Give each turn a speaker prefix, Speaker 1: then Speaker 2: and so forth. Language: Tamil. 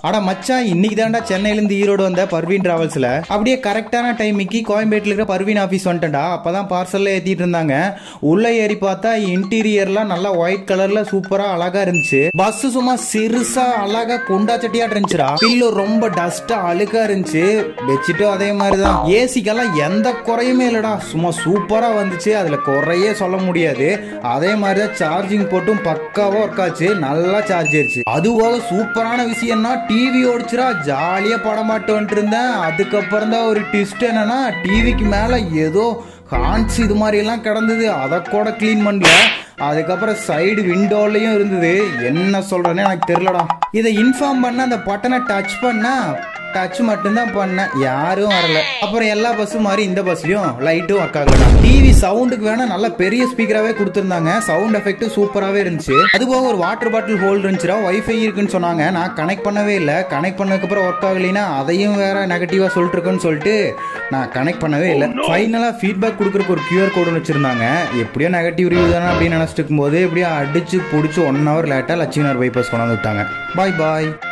Speaker 1: அட மச்சான் இன்னைக்கு தான்டா சென்னையில இருந்து ஈரோடு வந்த பர்வீன் டிராவல்ஸ்ல அப்படியே கரெக்டான டைமுக்கு கோயம்பேட்டில் இருக்கிற பர்வீன் ஆஃபீஸ் வந்துட்டேன்டா அப்பதான் பார்சல்ல ஏத்திட்டு இருந்தாங்க உள்ள ஏறி பார்த்தா இன்டீரியர்லாம் நல்லா ஒயிட் கலர்ல சூப்பரா அழகா இருந்துச்சு பஸ் சும்மா சிறுசா அழகா குண்டா சட்டியா இருந்துச்சுடா பில்லு ரொம்ப டஸ்டா அழுக்கா இருந்துச்சு பெட்ஷீட்டும் அதே மாதிரிதான் ஏசிக்கெல்லாம் எந்த குறையுமே இல்லடா சும்மா சூப்பரா வந்துச்சு அதுல குறையே சொல்ல முடியாது அதே மாதிரிதான் சார்ஜிங் போட்டும் பக்காவா ஒர்க் ஆச்சு நல்லா சார்ஜ் ஆயிருச்சு அதுபோக சூப்பரான விஷயம்னா டிவி ஓடிச்சுரா ஜாலியா படம் மாட்டு வந்துட்டு இருந்தேன் அதுக்கப்புறம் தான் ஒரு ட்விஸ்ட் என்னன்னா டிவிக்கு மேல ஏதோ ஹான்ஸ் இது மாதிரி எல்லாம் கிடந்தது அதை கூட க்ளீன் பண்ணல அதுக்கப்புறம் சைடு விண்டோலையும் இருந்தது என்ன சொல்றேன்னு எனக்கு தெரியலடா இதை இன்ஃபார்ம் பண்ண அந்த பட்டனை டச் பண்ணா டச் மட்டும்தான் பண்ணேன் யாரும் வரல அப்புறம் எல்லா பஸ்ஸும் மாதிரி இந்த பஸ்லயும் லைட்டும் ஒர்க் ஆகல டிவி சவுண்டுக்கு வேணா நல்ல பெரிய ஸ்பீக்கராகவே கொடுத்துருந்தாங்க சவுண்ட் எஃபெக்ட் சூப்பராகவே இருந்துச்சு அது போக ஒரு வாட்டர் பாட்டில் ஹோல் இருந்துச்சுடா வைஃபை இருக்குன்னு சொன்னாங்க நான் கனெக்ட் பண்ணவே இல்லை கனெக்ட் பண்ணதுக்கப்புறம் ஒர்க் ஆகலைன்னா அதையும் வேற நெகட்டிவாக சொல்லிட்டு இருக்குன்னு சொல்லிட்டு நான் கனெக்ட் பண்ணவே இல்லை ஃபைனலாக ஃபீட்பேக் கொடுக்குறக்கு ஒரு கியூஆர் கோடு வச்சிருந்தாங்க எப்படியோ நெகட்டிவ் ரிவ்யூ தானே அப்படின்னு நினச்சிட்டு இருக்கும்போது எப்படியோ அடிச்சு பிடிச்சி ஒன் ஹவர் லேட்டாக லட்சுமினார் பைபாஸ் கொண்டாந்து விட்டாங்க பாய் பாய்